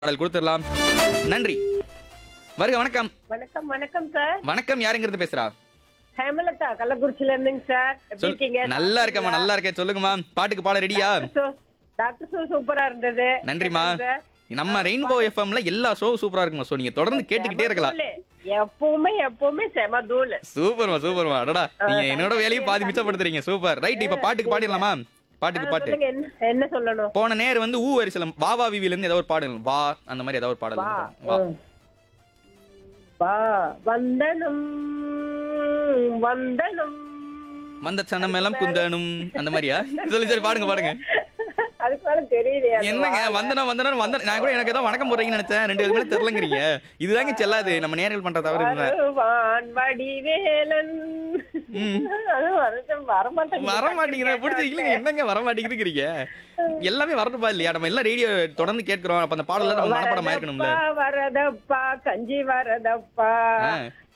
பாடல் கொடுத்துடலாம் நன்றி வருக வணக்கம் வணக்கம் வணக்கம் சார் வணக்கம் யாருங்கிறது பேசுறா ஹேமலதா கள்ளக்குறிச்சில இருந்துங்க சார் எப்படி சொல் இருக்கீங்க நல்லா இருக்கேம்மா நல்லா இருக்கேன் சொல்லுங்கம்மா பாட்டுக்கு பாட ரெடியா சோ- டாக்டர் ஷோ சூப்பரா இருந்தது நன்றிம்மா சார். நம்ம ரெயின்போ எஃப்எம்ல எல்லா ஷோவும் சூப்பரா இருக்குமா ஸோ நீங்க தொடர்ந்து கேட்டுக்கிட்டே இருக்கலாம் தூளு. எப்பவுமே எப்பவுமே செம தூள் சூப்பர்மா சூப்பர்மா அடடா நீங்க என்னோட வேலையை பாதி மிச்சப்படுத்துறீங்க சூப்பர் ரைட் இப்ப பாட்டுக்கு பாடிடலாமா பாட்டுக்கு பாட்டு சொல்லுங்க என்ன என்ன சொல்லணும் போன நேர் வந்து ஊ வரிசலம் வா வா விவில இருந்து ஏதாவது ஒரு பாடல் வா அந்த மாதிரி ஏதாவது ஒரு பாடல் வா வா ம். வா வந்தனம் வந்தனம் வந்த சனம் எல்லாம் குந்தனும் அந்த மாதிரியா சொல்லி சரி பாடுங்க பாடுங்க அதுக்கு மேல தெரியலையே அந்த என்னங்க வா. வந்தனம் வந்தனம் வந்த நான் கூட எனக்கு ஏதோ வணக்கம் போடுறீங்கன்னு நினைச்சேன் ரெண்டு பேருமே தெரியலங்கிறீங்க இதுதாங்க செல்லாது நம்ம நேர்கள் பண்ற தவறு இதுதான். வருவான் வடிவேலன் ம். அது வருது, வரமாட்டேங்குது. வர மாட்டேங்கிற பிடிச்சி இல்லைங்க என்னங்க வர மாட்டேங்குதுங்கிறீங்க எல்லாமே வரணுமா இல்லையா நம்ம எல்லாம் ரேடியோ தொடர்ந்து கேட்கிறோம் அப்ப அந்த பாடலாம் நம்ம மனப்பாடம் ஆயிருக்கணும்ல வரதப்பா வரதப்பா கஞ்சி வரதப்பா ஆ.